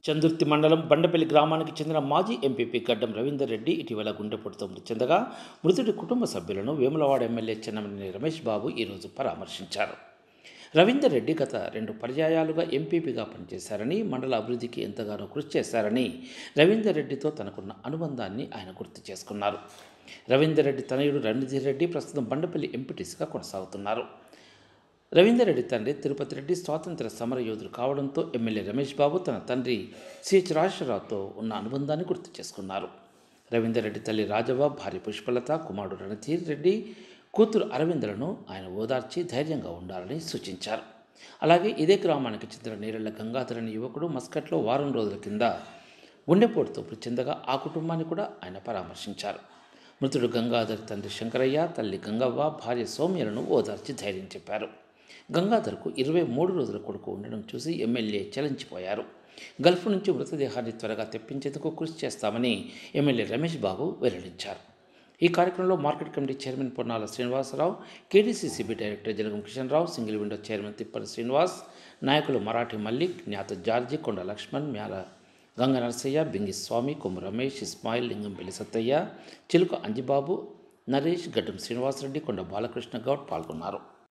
చందుర్తి మండలం బండపల్లి గ్రామానికి చెందిన మాజీ ఎంపీపీ గడ్డం రవీందర్ రెడ్డి ఇటీవల గుండెపోటుతో మృతి చెందగా మృతుడి కుటుంబ సభ్యులను వేములవాడ ఎమ్మెల్యే చెన్నమనేని రమేష్ బాబు ఈరోజు పరామర్శించారు రవీందర్ రెడ్డి గత రెండు పర్యాయాలుగా ఎంపీపీగా పనిచేశారని మండల అభివృద్ధికి ఎంతగానో కృషి చేశారని రవీందర్ రెడ్డితో తనకున్న అనుబంధాన్ని ఆయన గుర్తు చేసుకున్నారు రవీందర్ రెడ్డి తనయుడు రణధీర్ రెడ్డి ప్రస్తుతం బండపల్లి ఎంపీటీసీగా కొనసాగుతున్నారు రవీందర్ రెడ్డి తండ్రి తిరుపతి రెడ్డి స్వాతంత్ర సమర యోధుడు కావడంతో ఎమ్మెల్యే రమేష్ బాబు తన తండ్రి సిహెచ్ రాజేశ్వరరావుతో ఉన్న అనుబంధాన్ని గుర్తు చేసుకున్నారు రవీందర్ రెడ్డి తల్లి రాజవ్వ భార్య పుష్పలత కుమారుడు రణధీర్ రెడ్డి కూతురు అరవిందలను ఆయన ఓదార్చి ధైర్యంగా ఉండాలని సూచించారు అలాగే ఇదే గ్రామానికి చెందిన నేరెళ్ల గంగాధర్ అనే యువకుడు మస్కట్లో వారం రోజుల కింద గుండెపోటుతో మృతి చెందగా ఆ కుటుంబాన్ని కూడా ఆయన పరామర్శించారు మృతుడు గంగాధర్ తండ్రి శంకరయ్య తల్లి గంగవ్వ భార్య సౌమ్యలను ఓదార్చి ధైర్యం చెప్పారు గంగాధర్కు ఇరవై మూడు రోజుల కొడుకు ఉండడం చూసి ఎమ్మెల్యే చలించిపోయారు గల్ఫ్ నుంచి మృతదేహాన్ని త్వరగా తెప్పించేందుకు కృషి చేస్తామని ఎమ్మెల్యే రమేష్ బాబు వెల్లడించారు ఈ కార్యక్రమంలో market committee chairman Ponnala Srinivasarao KDCCB director Jalagam Kishan Rao single window chairman Thippati Srinivas నాయకులు మరాఠీ మల్లిక్ జ్ఞాత జార్జి కొండ లక్ష్మణ్ మ్యాల గంగ నరసయ్య బింగి స్వామి కొమ్ము రమేష్ ఇస్మాయిల్ లింగంపల్లి సత్తయ్య చిలుక అంజిబాబు నరేష్ గడ్డం శ్రీనివాసరెడ్డి కొండ బాలకృష్ణ గౌడ్ పాల్గొన్నారు